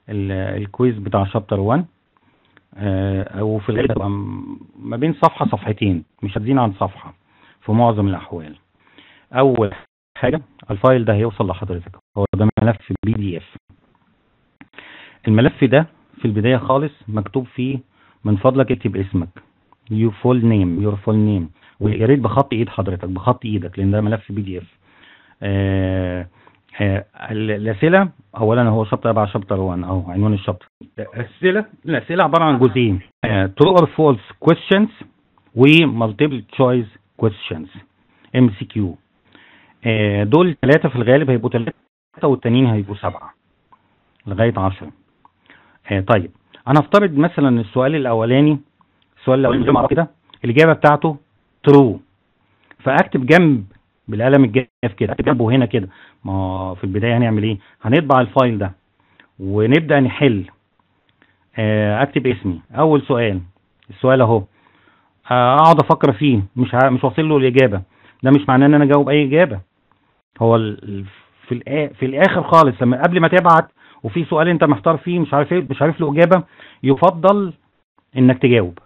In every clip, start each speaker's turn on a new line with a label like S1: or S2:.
S1: ال- الكويز بتاع شابتر 1 آه، وفي الغالب هتبقى م- ما بين صفحة صفحتين مش هتزين عن صفحة في معظم الأحوال أول حاجة الفايل ده هيوصل لحضرتك هو ده ملف بي دي اف الملف ده في البداية خالص مكتوب فيه من فضلك اكتب اسمك يور فول نيم يور فول نيم ويا ريت بخط ايد حضرتك بخط ايدك لان ده ملف بي دي اف آه، آه، ال- الاسئله اولا هو شابتر تبع شابتر 1 اهو عنوان الشابتر الاسئله الاسئله عباره عن جزئين ترو اور فولس كويستشنز ومالتيبل تشويس كويستشنز ام سي كيو دول ثلاثه في الغالب هيبقوا ثلاثه والتانيين هيبقوا سبعه لغايه 10 آه طيب انا افترض مثلا السؤال الاولاني السؤال الاولاني زي ما أعرف كده الاجابه بتاعته ترو فاكتب جنب بالقلم الجاف كده اكتب جنبه هنا كده ما في البدايه هنعمل ايه هنطبع الفايل ده ونبدا نحل آه، اكتب اسمي اول سؤال السؤال اهو آه، اقعد افكر فيه مش ع- مش واصل له الاجابه ده مش معناه ان انا اجاوب اي اجابه هو ال- ال- في الآ- في الاخر خالص لما قبل ما تبعت وفي سؤال انت محتار فيه مش عارف ايه مش عارف له اجابه يفضل انك تجاوب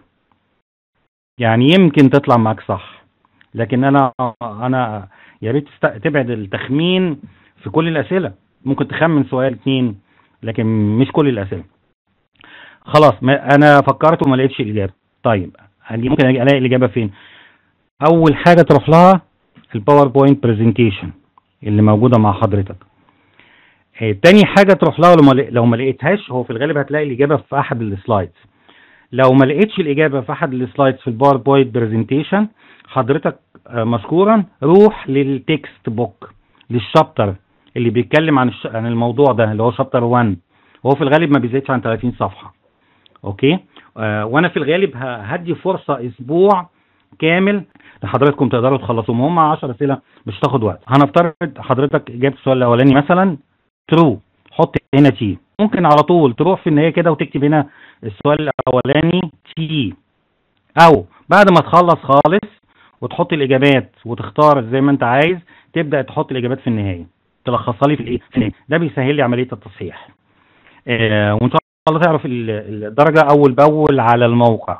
S1: يعني يمكن تطلع معاك صح لكن انا انا يا ريت تست- تبعد التخمين في كل الاسئله ممكن تخمن سؤال اتنين لكن مش كل الاسئله خلاص ما انا فكرت وما لقيتش الاجابه طيب هجي ممكن أجي الاقي الاجابه فين اول حاجه تروح لها الباوربوينت برزنتيشن اللي موجوده مع حضرتك آه، تاني حاجه تروح لها لو ما لق- لو ما لقيتهاش هو في الغالب هتلاقي الاجابه في احد السلايدز لو ما لقيتش الاجابه في احد السلايدز في الباوربوينت برزنتيشن حضرتك آه، مشكورا روح للتكست بوك للشابتر اللي بيتكلم عن الش... عن الموضوع ده اللي هو شابتر 1 هو في الغالب ما بيزيدش عن 30 صفحه اوكي آه وانا في الغالب ه- هدي فرصه اسبوع كامل لحضراتكم تقدروا تخلصوهم هم 10 اسئله مش تاخد وقت هنفترض حضرتك جبت السؤال الاولاني مثلا ترو حط هنا تي ممكن على طول تروح في النهايه كده وتكتب هنا السؤال الاولاني تي او بعد ما تخلص خالص وتحط الاجابات وتختار زي ما انت عايز تبدا تحط الاجابات في النهايه تلخصها لي في الايه في النهاية. ده بيسهل لي عمليه التصحيح آه وان شاء الله تعرف ال- الدرجه اول باول على الموقع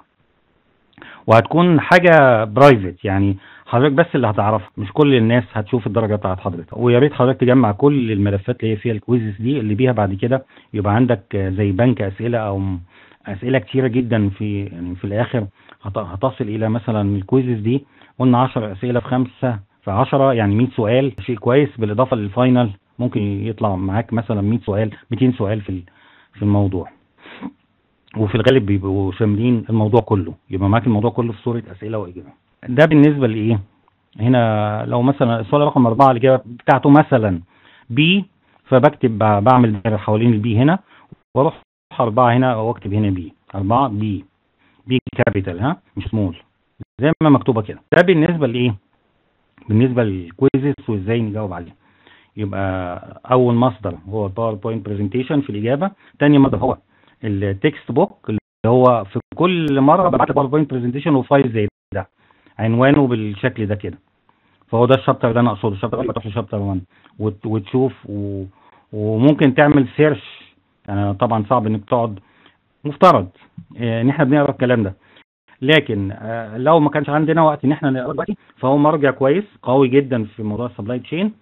S1: وهتكون حاجه برايفت يعني حضرتك بس اللي هتعرفها مش كل الناس هتشوف الدرجه بتاعت حضرتك ويا ريت حضرتك تجمع كل الملفات اللي هي فيها الكويزز دي اللي بيها بعد كده يبقى عندك آه، زي بنك اسئله او م- اسئله كتيره جدا في يعني في الاخر هت- هتصل الى مثلا الكويزز دي قلنا 10 اسئله في خمسه في 10 يعني 100 سؤال شيء كويس بالاضافه للفاينل ممكن يطلع معاك مثلا 100 سؤال 200 سؤال في ال- في الموضوع وفي الغالب بيبقوا شاملين الموضوع كله يبقى معاك الموضوع كله في صوره اسئله واجابه ده بالنسبه لايه هنا لو مثلا السؤال رقم أربعة الإجابة بتاعته مثلا بي فبكتب ب- بعمل دايرة حوالين البي هنا واروح أربعة هنا واكتب هنا بي أربعة بي بي كابيتال ها مش سمول زي ما مكتوبة كده ده بالنسبة لإيه؟ بالنسبة للكويزز وإزاي نجاوب عليه يبقى أول مصدر هو الباوربوينت برزنتيشن في الإجابة تاني مصدر هو التكست بوك اللي هو في كل مرة ببعت الباوربوينت برزنتيشن وفايل زي ده عنوانه بالشكل ده كده فهو ده الشابتر اللي انا اقصده الشابتر اللي تروح لشابتر 1 وت- وتشوف و... وممكن تعمل سيرش يعني طبعا صعب انك تقعد مفترض آه، ان احنا بنقرا الكلام ده لكن آه، لو ما كانش عندنا وقت ان احنا نقرا دلوقتي فهو مرجع كويس قوي جدا في موضوع السبلاي تشين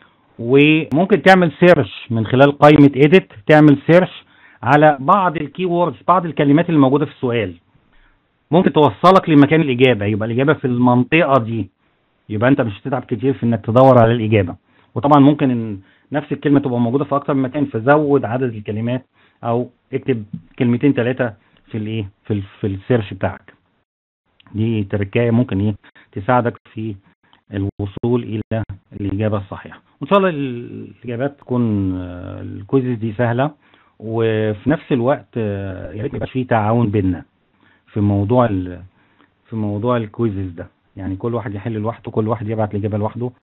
S1: وممكن تعمل سيرش من خلال قائمه ايديت تعمل سيرش على بعض الكي ووردز بعض الكلمات اللي موجوده في السؤال ممكن توصلك لمكان الاجابه يبقى الاجابه في المنطقه دي يبقى انت مش هتتعب كتير في انك تدور على الاجابه وطبعا ممكن ان نفس الكلمه تبقى موجوده في اكتر من مكان فزود عدد الكلمات او اكتب كلمتين ثلاثه في الايه في ال في السيرش بتاعك دي تركايه ممكن ايه تساعدك في الوصول الى الاجابه الصحيحه وان شاء الله الاجابات تكون آه، الكويزز دي سهله وفي نفس الوقت آه، يا ريت يبقى في تعاون بيننا في موضوع ال- في موضوع الكويزز ده يعني كل واحد يحل لوحده كل واحد يبعت الاجابه لوحده